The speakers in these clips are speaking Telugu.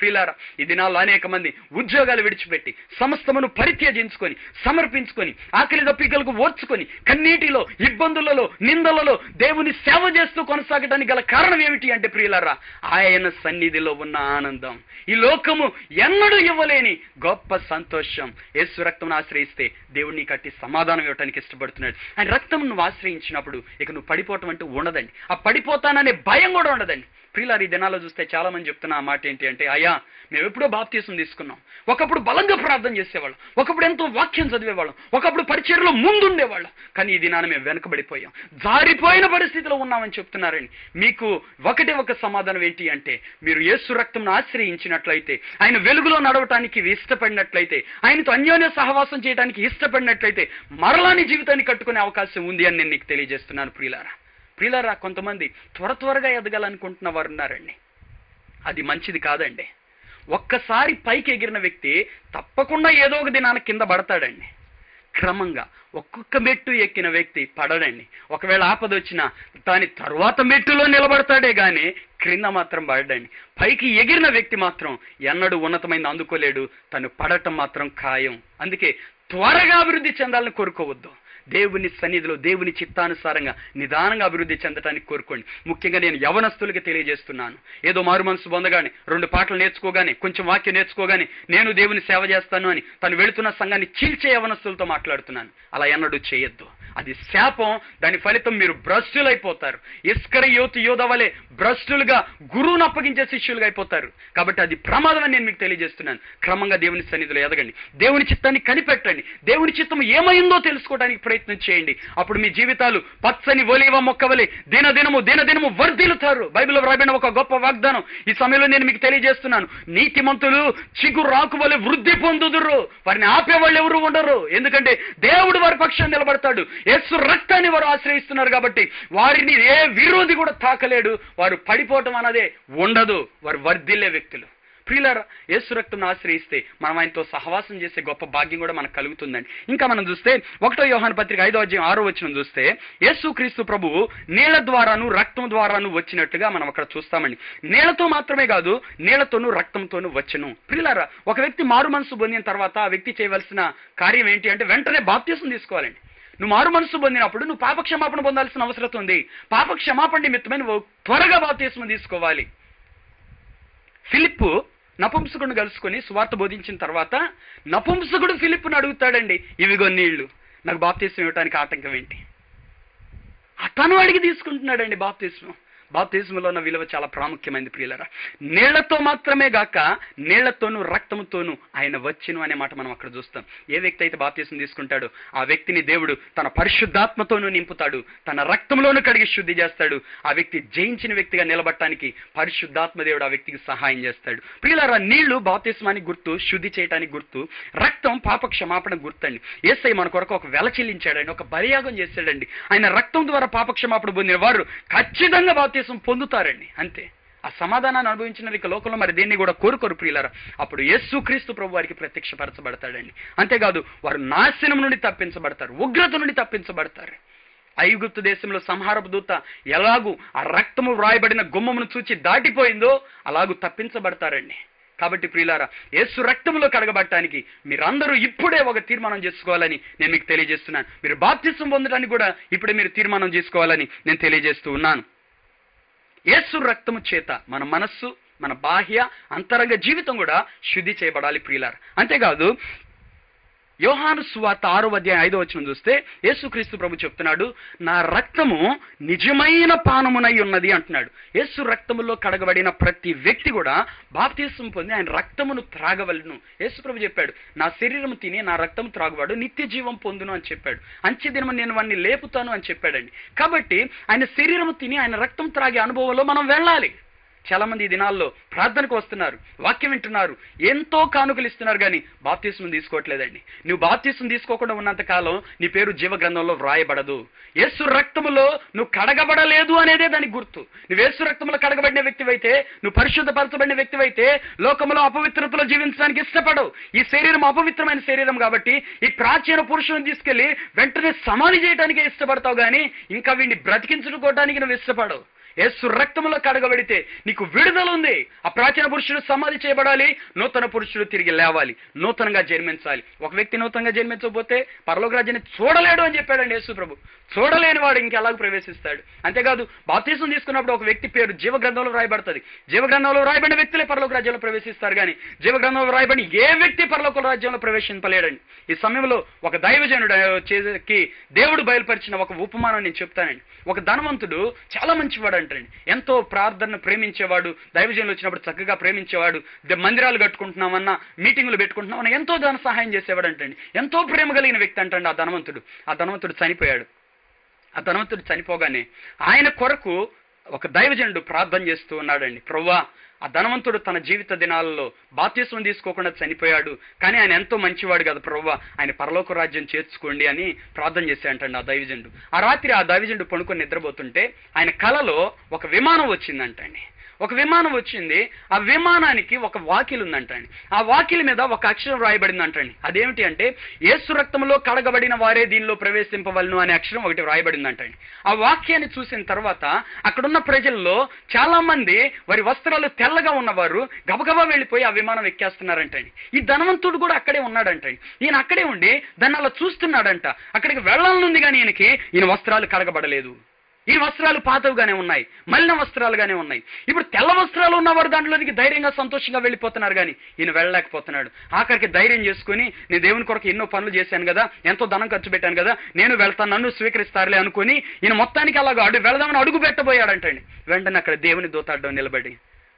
ప్రియులారా ఈ దినాల్లో అనేక మంది ఉద్యోగాలు విడిచిపెట్టి సమస్తమును పరిత్యజించుకొని సమర్పించుకొని ఆకలి దప్పికలకు ఓర్చుకొని కన్నీటిలో ఇబ్బందులలో నిందలలో దేవుని సేవ చేస్తూ కొనసాగడానికి గల కారణం ఏమిటి అంటే ప్రియులారా ఆయన సన్నిధిలో ఉన్న ఆనందం ఈ లోకము ఎన్నడూ ఇవ్వలేని గొప్ప సంతోషం యేసు రక్తం ఆశ్రయిస్తే దేవుడు నీకు అట్టి సమాధానం ఇవ్వడానికి ఇష్టపడుతున్నాడు ఆయన రక్తం నువ్వు ఆశ్రయించినప్పుడు ఇక నువ్వు పడిపోవటం అంటూ ఉండదండి ఆ పడిపోతాననే భయం కూడా ఉండదండి ప్రియులారు ఈ దినాల్లో చూస్తే చాలా మంది చెప్తున్న ఆ మాట ఏంటి అంటే అయ్యా మేము ఎప్పుడో బాప్తీసం తీసుకున్నాం ఒకప్పుడు బలంగా ప్రార్థన చేసేవాళ్ళం ఒకప్పుడు ఎంతో వాక్యం చదివేవాళ్ళం ఒకప్పుడు పరిచయలో ముందుండేవాళ్ళం కానీ ఈ దినాన మేము వెనకబడిపోయాం జారిపోయిన పరిస్థితిలో ఉన్నామని చెప్తున్నారండి మీకు ఒకటే ఒక సమాధానం ఏంటి అంటే మీరు యేసు రక్తంను ఆశ్రయించినట్లయితే ఆయన వెలుగులో నడవటానికి ఇష్టపడినట్లయితే ఆయనతో అన్యోన్య సహవాసం చేయడానికి ఇష్టపడినట్లయితే మరలాని జీవితాన్ని కట్టుకునే అవకాశం ఉంది అని నేను నీకు తెలియజేస్తున్నాను ప్రియులారా ప్రియులారా కొంతమంది త్వర త్వరగా ఎదగాలనుకుంటున్న వారు ఉన్నారండి అది మంచిది కాదండి ఒక్కసారి పైకి ఎగిరిన వ్యక్తి తప్పకుండా ఏదో ఒక దినాన కింద పడతాడండి క్రమంగా ఒక్కొక్క మెట్టు ఎక్కిన వ్యక్తి పడడండి ఒకవేళ ఆపద వచ్చినా దాని తరువాత మెట్టులో నిలబడతాడే గాని క్రింద మాత్రం పడడండి పైకి ఎగిరిన వ్యక్తి మాత్రం ఎన్నడూ ఉన్నతమైన అందుకోలేడు తను పడటం మాత్రం ఖాయం అందుకే త్వరగా అభివృద్ధి చెందాలని కోరుకోవద్దు దేవుని సన్నిధిలో దేవుని చిత్తానుసారంగా నిదానంగా అభివృద్ధి చెందటానికి కోరుకోండి ముఖ్యంగా నేను యవనస్తులకి తెలియజేస్తున్నాను ఏదో మారు మనసు పొందగానే రెండు పాటలు నేర్చుకోగానే కొంచెం వాక్యం నేర్చుకోగానే నేను దేవుని సేవ చేస్తాను అని తను వెళుతున్న సంఘాన్ని చీల్చే యవనస్తులతో మాట్లాడుతున్నాను అలా ఎన్నడూ చేయొద్దు అది శాపం దాని ఫలితం మీరు భ్రష్టులైపోతారు ఇస్కర యోతు యోధ వలె భ్రష్టులుగా గురువును అప్పగించే శిష్యులుగా అయిపోతారు కాబట్టి అది ప్రమాదం అని నేను మీకు తెలియజేస్తున్నాను క్రమంగా దేవుని సన్నిధిలో ఎదగండి దేవుని చిత్తాన్ని కనిపెట్టండి దేవుని చిత్తం ఏమైందో తెలుసుకోవడానికి ప్రయత్నం చేయండి అప్పుడు మీ జీవితాలు పచ్చని ఒలివ మొక్క వలె దినదినము దినదినము వర్ధిల్లుతారు బైబిల్లో వ్రాయబడిన ఒక గొప్ప వాగ్దానం ఈ సమయంలో నేను మీకు తెలియజేస్తున్నాను నీతిమంతులు చిగురు రాకు వలె వృద్ధి పొందుదురు వారిని ఆపేవాళ్ళు ఎవరు ఉండరు ఎందుకంటే దేవుడు వారి పక్షాన్ని నిలబడతాడు యేసు రక్తాన్ని వారు ఆశ్రయిస్తున్నారు కాబట్టి వారిని ఏ విరోధి కూడా తాకలేడు వారు పడిపోవటం అన్నదే ఉండదు వారు వర్ధిల్లే వ్యక్తులు ప్రియులారా యేసు రక్తం ఆశ్రయిస్తే మనం ఆయనతో సహవాసం చేసే గొప్ప భాగ్యం కూడా మనకు కలుగుతుందండి ఇంకా మనం చూస్తే ఒకటో యోహాన పత్రిక ఐదో అధ్యాయం ఆరో వచ్చిన చూస్తే యేసు క్రీస్తు ప్రభువు నీళ్ల ద్వారాను రక్తం ద్వారాను వచ్చినట్టుగా మనం అక్కడ చూస్తామండి నీళ్లతో మాత్రమే కాదు నీళ్లతోనూ రక్తంతోనూ వచ్చను ప్రియులారా ఒక వ్యక్తి మారు మనసు పొందిన తర్వాత ఆ వ్యక్తి చేయవలసిన కార్యం ఏంటి అంటే వెంటనే బాప్తీసం తీసుకోవాలండి నువ్వు మారు మనసు పొందినప్పుడు నువ్వు పాప క్షమాపణ పొందాల్సిన అవసరం ఉంది పాప క్షమాపణ నిమిత్తమే నువ్వు త్వరగా బాప్తీసం తీసుకోవాలి ఫిలిప్పు నపుంసకుడిని కలుసుకొని సువార్త బోధించిన తర్వాత నపుంసకుడు ఫిలిప్పును అడుగుతాడండి ఇవిగో నీళ్లు నాకు బాప్తీసం ఇవ్వడానికి ఆటంకం ఏంటి అతను అడిగి తీసుకుంటున్నాడండి బాప్తీసం బాప్తిజంలో ఉన్న విలువ చాలా ప్రాముఖ్యమైనది ప్రియులరా నీళ్లతో మాత్రమే గాక నీళ్లతోనూ రక్తముతోనూ ఆయన వచ్చును అనే మాట మనం అక్కడ చూస్తాం ఏ వ్యక్తి అయితే బాప్తీసం తీసుకుంటాడో ఆ వ్యక్తిని దేవుడు తన పరిశుద్ధాత్మతోనూ నింపుతాడు తన రక్తంలోనూ కడిగి శుద్ధి చేస్తాడు ఆ వ్యక్తి జయించిన వ్యక్తిగా నిలబడటానికి పరిశుద్ధాత్మ దేవుడు ఆ వ్యక్తికి సహాయం చేస్తాడు ప్రియులారా నీళ్లు బాప్తిస్మానికి గుర్తు శుద్ధి చేయడానికి గుర్తు రక్తం పాప క్షమాపణ గుర్తండి ఏసై మన కొరకు ఒక వెల చెల్లించాడండి ఒక బలియాగం చేశాడండి ఆయన రక్తం ద్వారా పాప క్షమాపణ పొందిన వారు ఖచ్చితంగా బాప్తీసం పొందుతారండి అంతే ఆ సమాధానాన్ని అనుభవించిన ఇక లోకంలో మరి దేన్ని కూడా కోరుకోరు ప్రియులారా అప్పుడు యేసు క్రీస్తు ప్రభు వారికి ప్రత్యక్షపరచబడతాడండి అంతేకాదు వారు నాశనం నుండి తప్పించబడతారు ఉగ్రత నుండి తప్పించబడతారు ఐగుప్తు దేశంలో సంహారపు దూత ఎలాగూ ఆ రక్తము వ్రాయబడిన గుమ్మమును చూచి దాటిపోయిందో అలాగూ తప్పించబడతారండి కాబట్టి ప్రియులారా యేసు రక్తంలో కడగబట్టడానికి మీరందరూ ఇప్పుడే ఒక తీర్మానం చేసుకోవాలని నేను మీకు తెలియజేస్తున్నాను మీరు బాప్తిసం పొందడానికి కూడా ఇప్పుడే మీరు తీర్మానం చేసుకోవాలని నేను తెలియజేస్తూ ఉన్నాను యేసు రక్తము చేత మన మనస్సు మన బాహ్య అంతరంగ జీవితం కూడా శుద్ధి చేయబడాలి ప్రియులారా అంతేకాదు యోహాను సువార్త ఆరో అధ్యాయం ఐదో వచ్చిన చూస్తే యేసుక్రీస్తు ప్రభు చెప్తున్నాడు నా రక్తము నిజమైన పానమునై ఉన్నది అంటున్నాడు యేసు రక్తములో కడగబడిన ప్రతి వ్యక్తి కూడా బాప్తీసం పొంది ఆయన రక్తమును త్రాగవలను యేసు ప్రభు చెప్పాడు నా శరీరం తిని నా రక్తం త్రాగువాడు నిత్య జీవం పొందును అని చెప్పాడు అంచె దినము నేను వాడిని లేపుతాను అని చెప్పాడండి కాబట్టి ఆయన శరీరము తిని ఆయన రక్తం త్రాగే అనుభవంలో మనం వెళ్ళాలి చాలా మంది ఈ దినాల్లో ప్రార్థనకు వస్తున్నారు వాక్యం వింటున్నారు ఎంతో కానుకలు ఇస్తున్నారు కానీ బాప్తీసం తీసుకోవట్లేదండి నువ్వు బాప్తీసం తీసుకోకుండా ఉన్నంత కాలం నీ పేరు జీవ గ్రంథంలో వ్రాయబడదు యేసు రక్తములో నువ్వు కడగబడలేదు అనేదే దానికి గుర్తు నువ్వు యేసు రక్తములో కడగబడిన వ్యక్తివైతే నువ్వు పరిశుద్ధపరచబడిన వ్యక్తివైతే లోకంలో అపవిత్రతలో జీవించడానికి ఇష్టపడవు ఈ శరీరం అపవిత్రమైన శరీరం కాబట్టి ఈ ప్రాచీన పురుషులను తీసుకెళ్లి వెంటనే సమాధి చేయడానికే ఇష్టపడతావు కానీ ఇంకా వీడిని బ్రతికించుకోవడానికి నువ్వు ఇష్టపడవు యేసు రక్తములో కడగబడితే నీకు విడుదల ఉంది ఆ ప్రాచీన పురుషుడు సమాధి చేయబడాలి నూతన పురుషుడు తిరిగి లేవాలి నూతనంగా జన్మించాలి ఒక వ్యక్తి నూతనంగా జన్మించకపోతే పరలోక రాజ్యాన్ని చూడలేడు అని చెప్పాడండి యేసు ప్రభు చూడలేని వాడు ఇంకెలాగ ప్రవేశిస్తాడు అంతేకాదు బాప్తీసం తీసుకున్నప్పుడు ఒక వ్యక్తి పేరు జీవ గ్రంథంలో రాయబడుతుంది జీవ గ్రంథంలో రాయబడిన వ్యక్తులే పరలోక రాజ్యంలో ప్రవేశిస్తారు కానీ జీవ గ్రంథంలో రాయబడిన ఏ వ్యక్తి పరలోక రాజ్యంలో ప్రవేశింపలేడండి ఈ సమయంలో ఒక దైవజనుడు చేకి దేవుడు బయలుపరిచిన ఒక ఉపమానం నేను చెప్తానండి ఒక ధనవంతుడు చాలా మంచివాడు అంటండి ఎంతో ప్రార్థనను ప్రేమించేవాడు దైవజనులు వచ్చినప్పుడు చక్కగా ప్రేమించేవాడు ద- మందిరాలు కట్టుకుంటున్నామన్నా మీటింగులు పెట్టుకుంటున్నామన్నా ఎంతో ధన సహాయం చేసేవాడు అంటండి ఎంతో ప్రేమ కలిగిన వ్యక్తి అంటండి ఆ ధనవంతుడు ఆ ధనవంతుడు చనిపోయాడు ఆ ధనవంతుడు చనిపోగానే ఆయన కొరకు ఒక దైవజనుడు ప్రార్థన చేస్తూ ఉన్నాడండి ప్రవ్వా ఆ ధనవంతుడు తన జీవిత దినాలలో బాప్తిస్వం తీసుకోకుండా చనిపోయాడు కానీ ఆయన ఎంతో మంచివాడు కదా ప్రవ్వా ఆయన పరలోక రాజ్యం చేర్చుకోండి అని ప్రార్థన చేశాడంటండి ఆ దైవజనుడు ఆ రాత్రి ఆ దైవజనుడు పడుకొని నిద్రపోతుంటే ఆయన కలలో ఒక విమానం వచ్చిందంటండి ఒక విమానం వచ్చింది ఆ విమానానికి ఒక వాకిల్ ఉందంటండి ఆ వాకిల్ మీద ఒక అక్షరం రాయబడిందంటండి అదేమిటి అంటే ఏసు రక్తంలో కడగబడిన వారే దీనిలో ప్రవేశింపవలను అనే అక్షరం ఒకటి రాయబడిందంటండి ఆ వాక్యాన్ని చూసిన తర్వాత అక్కడున్న ప్రజల్లో చాలా మంది వారి వస్త్రాలు తెల్లగా ఉన్నవారు గబగబా వెళ్ళిపోయి ఆ విమానం ఎక్కేస్తున్నారంటండి ఈ ధనవంతుడు కూడా అక్కడే ఉన్నాడంటండి ఈయన అక్కడే ఉండి దాన్ని అలా చూస్తున్నాడంట అక్కడికి వెళ్ళాలనుంది కానీ ఈయనకి ఈయన వస్త్రాలు కడగబడలేదు ఈ వస్త్రాలు పాతవిగానే ఉన్నాయి మలిన వస్త్రాలుగానే ఉన్నాయి ఇప్పుడు తెల్ల వస్త్రాలు ఉన్నవారు దాంట్లోనికి ధైర్యంగా సంతోషంగా వెళ్ళిపోతున్నారు కానీ ఈయన వెళ్ళలేకపోతున్నాడు ఆఖరికి ధైర్యం చేసుకుని నేను దేవుని కొరకు ఎన్నో పనులు చేశాను కదా ఎంతో ధనం ఖర్చు పెట్టాను కదా నేను వెళ్తాను నన్ను స్వీకరిస్తారులే అనుకుని ఈయన మొత్తానికి అలాగ అడుగు వెళదామని అడుగు పెట్టబోయాడంటండి వెంటనే అక్కడ దేవుని దూతాడ్డం నిలబడి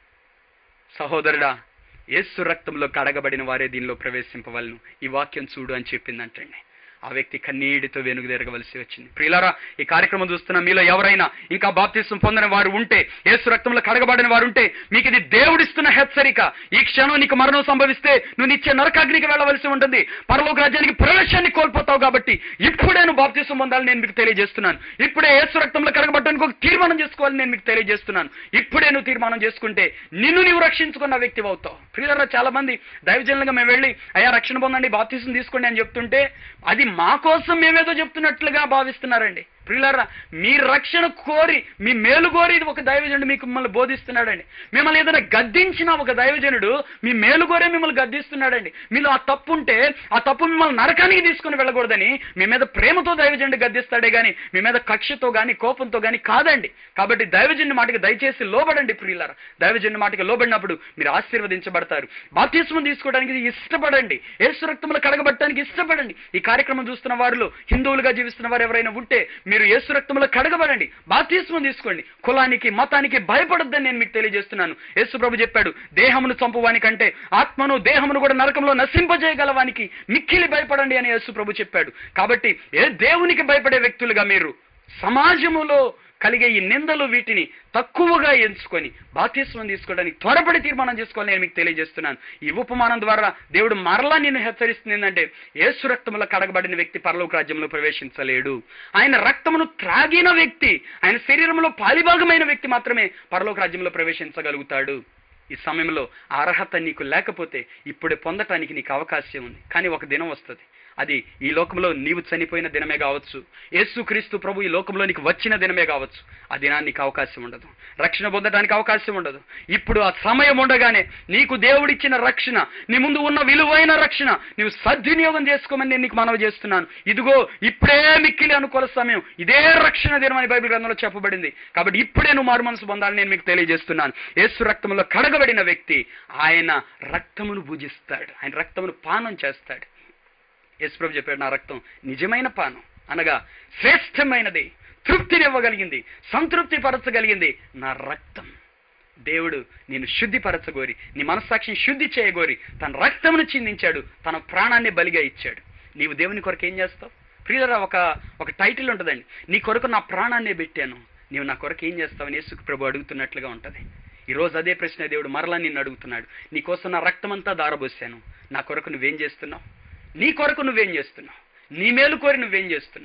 సహోదరుడా యేసు రక్తంలో కడగబడిన వారే దీనిలో ప్రవేశింపవలను ఈ వాక్యం చూడు అని చెప్పిందంటండి ఆ వ్యక్తి కన్నీటితో వెనుక తిరగవలసి వచ్చింది ప్రియులారా ఈ కార్యక్రమం చూస్తున్న మీలో ఎవరైనా ఇంకా బాప్తిస్వం పొందిన వారు ఉంటే యేసు రక్తంలో కడగబడిన వారు ఉంటే మీకు ఇది దేవుడిస్తున్న హెచ్చరిక ఈ క్షణం నీకు మరణం సంభవిస్తే నువ్వు నిత్య నరకాగ్నికి వెళ్ళవలసి ఉంటుంది పరలోక రాజ్యానికి ప్రవేశాన్ని కోల్పోతావు కాబట్టి ఇప్పుడే నువ్వు బాప్తిస్వం పొందాలని నేను మీకు తెలియజేస్తున్నాను ఇప్పుడే యేసు రక్తంలో కడగబడడానికి ఒక తీర్మానం చేసుకోవాలని నేను మీకు తెలియజేస్తున్నాను ఇప్పుడే నువ్వు తీర్మానం చేసుకుంటే నిన్ను నీవు రక్షించుకున్న వ్యక్తి అవుతావు ప్రియులారా చాలా మంది దైవజనులుగా మేము వెళ్ళి అయ్యా రక్షణ పొందండి బాప్తిసం తీసుకోండి అని చెప్తుంటే అది మా కోసం మేమేదో చెప్తున్నట్లుగా భావిస్తున్నారండి ప్రియులారా మీ రక్షణ కోరి మీ మేలు కోరి ఇది ఒక దైవజనుడు మీకు మిమ్మల్ని బోధిస్తున్నాడండి మిమ్మల్ని ఏదైనా గద్దించిన ఒక దైవజనుడు మీ మేలు కోరే మిమ్మల్ని గద్దిస్తున్నాడండి మీలో ఆ తప్పు ఉంటే ఆ తప్పు మిమ్మల్ని నరకానికి తీసుకుని వెళ్ళకూడదని మీ మీద ప్రేమతో దైవజనుడు గద్దిస్తాడే గాని మీ మీద కక్షతో గాని కోపంతో గాని కాదండి కాబట్టి దైవజనుడి మాటకి దయచేసి లోబడండి ప్రియులారా దైవజనుడి మాటకి లోబడినప్పుడు మీరు ఆశీర్వదించబడతారు బాప్తిస్మం తీసుకోవడానికి ఇష్టపడండి ఏసు రక్తంలో కడగబట్టడానికి ఇష్టపడండి ఈ కార్యక్రమం చూస్తున్న వారిలో హిందువులుగా జీవిస్తున్న వారు ఎవరైనా ఉంటే మీరు యేసు రక్తంలో కడగబడండి బాప్తిస్మం తీసుకోండి కులానికి మతానికి భయపడొద్దని నేను మీకు తెలియజేస్తున్నాను యేసు ప్రభు చెప్పాడు దేహమును చంపువాని కంటే ఆత్మను దేహమును కూడా నరకంలో నశింపజేయగలవానికి మిక్కిలి భయపడండి అని యేసు ప్రభు చెప్పాడు కాబట్టి ఏ దేవునికి భయపడే వ్యక్తులుగా మీరు సమాజములో కలిగే ఈ నిందలు వీటిని తక్కువగా ఎంచుకొని బాధ్యస్వం తీసుకోవడానికి త్వరపడి తీర్మానం చేసుకోవాలని నేను మీకు తెలియజేస్తున్నాను ఈ ఉపమానం ద్వారా దేవుడు మరలా నిన్ను హెచ్చరిస్తుంది ఏంటంటే ఏసు రక్తములో కడగబడిన వ్యక్తి పరలోక రాజ్యంలో ప్రవేశించలేడు ఆయన రక్తమును త్రాగిన వ్యక్తి ఆయన శరీరంలో పాలిభాగమైన వ్యక్తి మాత్రమే పరలోక రాజ్యంలో ప్రవేశించగలుగుతాడు ఈ సమయంలో ఆ అర్హత నీకు లేకపోతే ఇప్పుడే పొందటానికి నీకు అవకాశం ఉంది కానీ ఒక దినం వస్తుంది అది ఈ లోకంలో నీవు చనిపోయిన దినమే కావచ్చు యేసుక్రీస్తు ప్రభు ఈ లోకంలో నీకు వచ్చిన దినమే కావచ్చు ఆ దినానికి నీకు అవకాశం ఉండదు రక్షణ పొందడానికి అవకాశం ఉండదు ఇప్పుడు ఆ సమయం ఉండగానే నీకు దేవుడిచ్చిన రక్షణ నీ ముందు ఉన్న విలువైన రక్షణ నీవు సద్వినియోగం చేసుకోమని నేను నీకు మనవి చేస్తున్నాను ఇదిగో ఇప్పుడే మిక్కిలి అనుకూల సమయం ఇదే రక్షణ దినం అని బైబిల్ గ్రంథంలో చెప్పబడింది కాబట్టి ఇప్పుడే నువ్వు మారు మనసు పొందాలని నేను మీకు తెలియజేస్తున్నాను యేసు రక్తంలో కడగబడిన వ్యక్తి ఆయన రక్తమును పూజిస్తాడు ఆయన రక్తమును పానం చేస్తాడు యేసుప్రభు చెప్పాడు నా రక్తం నిజమైన పానం అనగా శ్రేష్టమైనది తృప్తినివ్వగలిగింది సంతృప్తి పరచగలిగింది నా రక్తం దేవుడు నేను శుద్ధిపరచగోరి నీ మనస్సాక్షిని శుద్ధి చేయగోరి తన రక్తమును చిందించాడు తన ప్రాణాన్ని బలిగా ఇచ్చాడు నీవు దేవుని కొరకు ఏం చేస్తావు ప్రియులరా ఒక ఒక టైటిల్ ఉంటుందండి నీ కొరకు నా ప్రాణాన్నే పెట్టాను నీవు నా కొరకు ఏం చేస్తావు యేసుకు ప్రభు అడుగుతున్నట్లుగా ఉంటది ఈ రోజు అదే ప్రశ్న దేవుడు మరలా నిన్ను అడుగుతున్నాడు నీ కోసం నా రక్తమంతా దారబోసాను నా కొరకు నువ్వేం చేస్తున్నావు నీ కొరకు నువ్వేం చేస్తున్నావు నీ మేలు కోరి నువ్వేం చేస్తున్నావు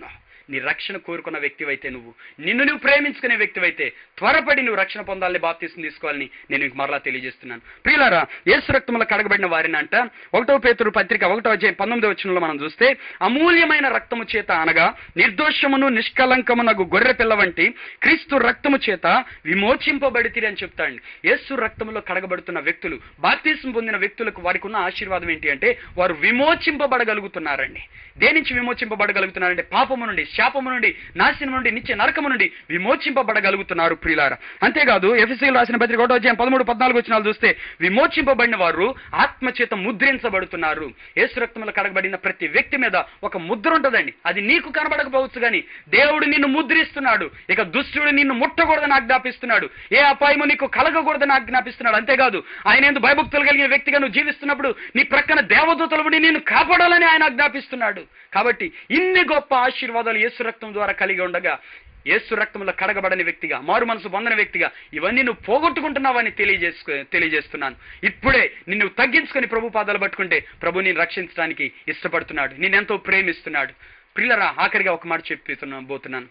నీ రక్షణ కోరుకున్న వ్యక్తివైతే నువ్వు నిన్ను నువ్వు ప్రేమించుకునే వ్యక్తివైతే త్వరపడి నువ్వు రక్షణ పొందాలని బాప్తీసం తీసుకోవాలని నేను మీకు మరలా తెలియజేస్తున్నాను ప్రియులారా యేసు రక్తంలో కడగబడిన వారిని అంట ఒకటో పేతురు పత్రిక ఒకటో అధ్యాయం పంతొమ్మిదో వచనంలో మనం చూస్తే అమూల్యమైన రక్తము చేత అనగా నిర్దోషమును నిష్కలంకమునగు గొర్రె పిల్ల వంటి క్రీస్తు రక్తము చేత విమోచింపబడితిరి అని చెప్తాండి యేసు రక్తంలో కడగబడుతున్న వ్యక్తులు బాప్తీసం పొందిన వ్యక్తులకు వారికి ఉన్న ఆశీర్వాదం ఏంటి అంటే వారు విమోచింపబడగలుగుతున్నారండి దేని నుంచి విమోచింపబడగలుగుతున్నారంటే పాపము నుండి శాపము నుండి నాశనం నుండి నిత్య నరకము నుండి విమోచింపబడగలుగుతున్నారు ప్రియులారా అంతేకాదు ఎఫ్ఎస్సీలు రాసిన పత్రిక ఒకటో అధ్యాయం పదమూడు పద్నాలుగు వచ్చినాలు చూస్తే విమోచింపబడిన వారు ఆత్మచేత ముద్రించబడుతున్నారు యేసు రక్తంలో కడగబడిన ప్రతి వ్యక్తి మీద ఒక ముద్ర ఉంటుందండి అది నీకు కనబడకపోవచ్చు కానీ దేవుడు నిన్ను ముద్రిస్తున్నాడు ఇక దుష్టుడు నిన్ను ముట్టకూడదని ఆజ్ఞాపిస్తున్నాడు ఏ అపాయము నీకు కలగకూడదని ఆజ్ఞాపిస్తున్నాడు అంతేకాదు ఆయన ఎందు భయభక్తులు కలిగిన వ్యక్తిగా నువ్వు జీవిస్తున్నప్పుడు నీ ప్రక్కన దేవదూతలు ఉండి నిన్ను కాపాడాలని ఆయన ఆజ్ఞాపిస్తున్నాడు కాబట్టి ఇన్ని గొప్ప ఆశీర్వాదాలు యేసు రక్తం ద్వారా కలిగి ఉండగా యేసు రక్తంలో కడగబడని వ్యక్తిగా మారు మనసు పొందని వ్యక్తిగా ఇవన్నీ నువ్వు పోగొట్టుకుంటున్నావని తెలియజేసుకో తెలియజేస్తున్నాను ఇప్పుడే నిన్ను తగ్గించుకొని ప్రభు పాదాలు పట్టుకుంటే ప్రభు నేను రక్షించడానికి ఇష్టపడుతున్నాడు నేనెంతో ప్రేమిస్తున్నాడు పిల్లరా ఆఖరిగా ఒక మాట చెప్పిస్తున్నా పోతున్నాను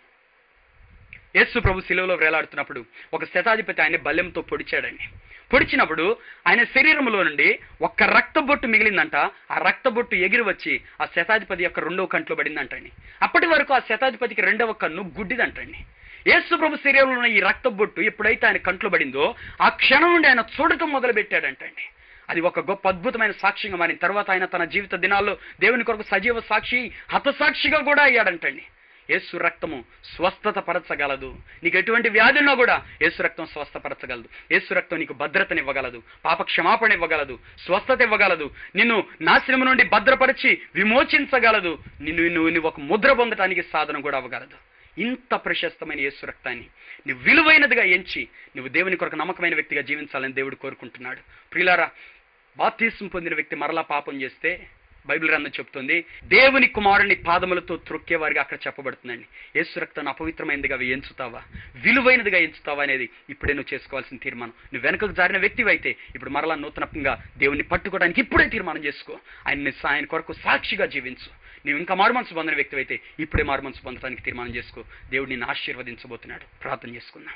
యేసు ప్రభు శిలువలో వేలాడుతున్నప్పుడు ఒక శతాధిపతి ఆయన బల్లెంతో పొడిచాడండి పొడిచినప్పుడు ఆయన శరీరంలో నుండి ఒక్క రక్తబొట్టు మిగిలిందంట ఆ రక్తబొట్టు ఎగిరి వచ్చి ఆ శతాధిపతి యొక్క రెండవ కంట్లో పడిందంటండి అప్పటి వరకు ఆ శతాధిపతికి రెండవ కన్ను గుడ్డిదంటండి యేసు ప్రభు శరీరంలో ఉన్న ఈ రక్తబొట్టు ఎప్పుడైతే ఆయన కంట్లో పడిందో ఆ క్షణం నుండి ఆయన చూడటం మొదలు పెట్టాడంటండి అది ఒక గొప్ప అద్భుతమైన సాక్ష్యంగా మారిన తర్వాత ఆయన తన జీవిత దినాల్లో దేవుని కొరకు సజీవ సాక్షి హతసాక్షిగా కూడా అయ్యాడంటండి యేసు రక్తము స్వస్థత పరచగలదు నీకు ఎటువంటి వ్యాధి ఉన్నా కూడా యేసు రక్తం స్వస్థపరచగలదు యేసు రక్తం నీకు భద్రతనివ్వగలదు పాప క్షమాపణ ఇవ్వగలదు స్వస్థత ఇవ్వగలదు నిన్ను నాశనం నుండి భద్రపరిచి విమోచించగలదు నిన్ను నువ్వు నువ్వు ఒక ముద్ర పొందటానికి సాధనం కూడా అవ్వగలదు ఇంత ప్రశస్తమైన యేసు రక్తాన్ని నువ్వు విలువైనదిగా ఎంచి నువ్వు దేవుని కొరకు నమ్మకమైన వ్యక్తిగా జీవించాలని దేవుడు కోరుకుంటున్నాడు ప్రియులారా బాప్తీసం పొందిన వ్యక్తి మరలా పాపం చేస్తే బైబిల్ గ్రంథం చెప్తుంది దేవుని కుమారుని పాదములతో త్రొక్కేవారిగా అక్కడ చెప్పబడుతుందండి యేసు రక్తాన్ని అపవిత్రమైనదిగా అవి ఎంచుతావా విలువైనదిగా ఎంచుతావా అనేది ఇప్పుడే నువ్వు చేసుకోవాల్సిన తీర్మానం నువ్వు వెనకకు జారిన వ్యక్తివి అయితే ఇప్పుడు మరలా నూతనంగా దేవుని పట్టుకోవడానికి ఇప్పుడే తీర్మానం చేసుకో ఆయన ఆయన కొరకు సాక్షిగా జీవించు నువ్వు ఇంకా మారు మనసు పొందిన వ్యక్తి అయితే ఇప్పుడే మారు మనసు పొందడానికి తీర్మానం చేసుకో దేవుడు నిన్ను ఆశీర్వదించబోతున్నాడు ప్రార్థన చేసుకుందాం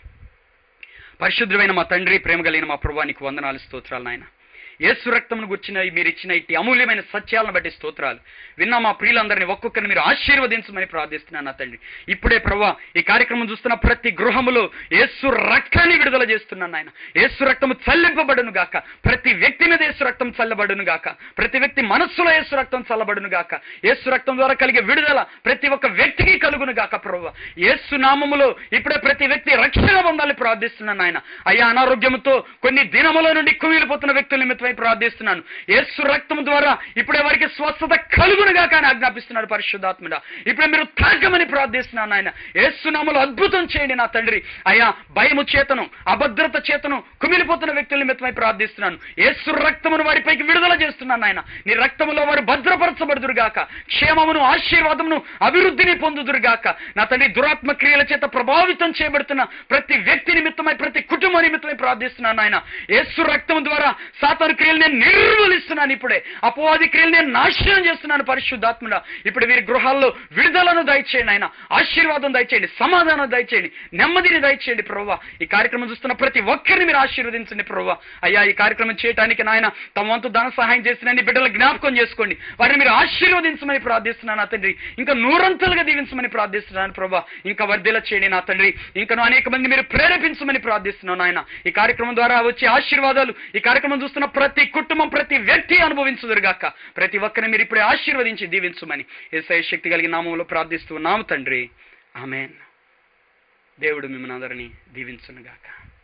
పరిశుద్ధమైన మా తండ్రి ప్రేమ కలిగిన మా ప్రభా నీకు వందనాలు స్తోత్రాలు నాయన యేసు రక్తమును గుర్చిన మీరు ఇచ్చిన ఇట్టి అమూల్యమైన సత్యాలను బట్టి స్తోత్రాలు విన్న మా ప్రియులందరినీ ఒక్కొక్కరిని మీరు ఆశీర్వదించమని ప్రార్థిస్తున్నాను నా తండ్రి ఇప్పుడే ప్రభా ఈ కార్యక్రమం చూస్తున్న ప్రతి గృహములో యేసు రక్తాన్ని విడుదల చేస్తున్నాను ఆయన యేసు రక్తము చల్లింపబడును గాక ప్రతి వ్యక్తి మీద యేసు రక్తం చల్లబడును గాక ప్రతి వ్యక్తి మనస్సులో యేసు రక్తం చల్లబడును గాక యేసు రక్తం ద్వారా కలిగే విడుదల ప్రతి ఒక్క వ్యక్తికి కలుగును గాక ప్రభు యేసు నామములో ఇప్పుడే ప్రతి వ్యక్తి రక్షణ పొందాలని ప్రార్థిస్తున్నాను ఆయన అయ్యా అనారోగ్యంతో కొన్ని దినముల నుండి కుమిలిపోతున్న వ్యక్తుల నిమిత్తమై ప్రార్థిస్తున్నాను యేసు రక్తం ద్వారా ఇప్పుడే వారికి స్వస్థత కలుగునుగా కానీ ఆజ్ఞాపిస్తున్నాడు పరిశుద్ధాత్ముడ ఇప్పుడే మీరు తాకమని ప్రార్థిస్తున్నాను ఆయన ఏసునామలు అద్భుతం చేయండి నా తండ్రి అయ్యా భయము చేతను అభద్రత చేతను కుమిలిపోతున్న వ్యక్తుల నిమిత్తమై ప్రార్థిస్తున్నాను యేసు రక్తమును వారిపైకి విడుదల చేస్తున్నాను ఆయన నీ రక్తములో వారు భద్రపరచబడుదురుగాక క్షేమమును ఆశీర్వాదమును అభివృద్ధిని పొందుదురుగాక నా తండ్రి దురాత్మ క్రియల చేత ప్రభావితం చేయబడుతున్న ప్రతి వ్యక్తి నిమిత్తమై ప్రతి కుటుంబ నిమిత్తమై ప్రార్థిస్తున్నాను ఆయన యేసు రక్తం ద్వారా సాతాను క్రియలు నేను నిర్మూలిస్తున్నాను ఇప్పుడే అపవాది క్రియలు నేను నాశనం చేస్తున్నాను పరిశుద్ధాత్ముడా ఇప్పుడు వీరి గృహాల్లో విడుదలను దయచేయండి ఆయన ఆశీర్వాదం దయచేయండి సమాధానం దయచేయండి నెమ్మదిని దయచేయండి ప్రభావ ఈ కార్యక్రమం చూస్తున్న ప్రతి ఒక్కరిని మీరు ఆశీర్వదించండి ప్రభావ అయ్యా ఈ కార్యక్రమం చేయడానికి నాయన తమ వంతు ధన సహాయం చేసిన నీ బిడ్డలు జ్ఞాపకం చేసుకోండి వారిని మీరు ఆశీర్వదించమని ప్రార్థిస్తున్నాను నా తండ్రి ఇంకా నూరంతలుగా దీవించమని ప్రార్థిస్తున్నాను ప్రభా ఇంకా వర్ధిల చేయండి నా తండ్రి ఇంకా అనేక మంది మీరు ప్రేరేపించమని ప్రార్థిస్తున్నాను ఆయన ఈ కార్యక్రమం ద్వారా వచ్చే ఆశీర్వాదాలు ఈ కార్యక్రమం చూస్తున్న ప్రతి కుటుంబం ప్రతి వ్యక్తి అనుభవించుదురుగాక ప్రతి ఒక్కరిని మీరు ఇప్పుడే ఆశీర్వదించి దీవించమని ఏసఐ శక్తి కలిగిన నామంలో ప్రార్థిస్తున్నాము తండ్రి ఆమెన్ దేవుడు మిమ్మల్ని అందరినీ దీవించునుగాక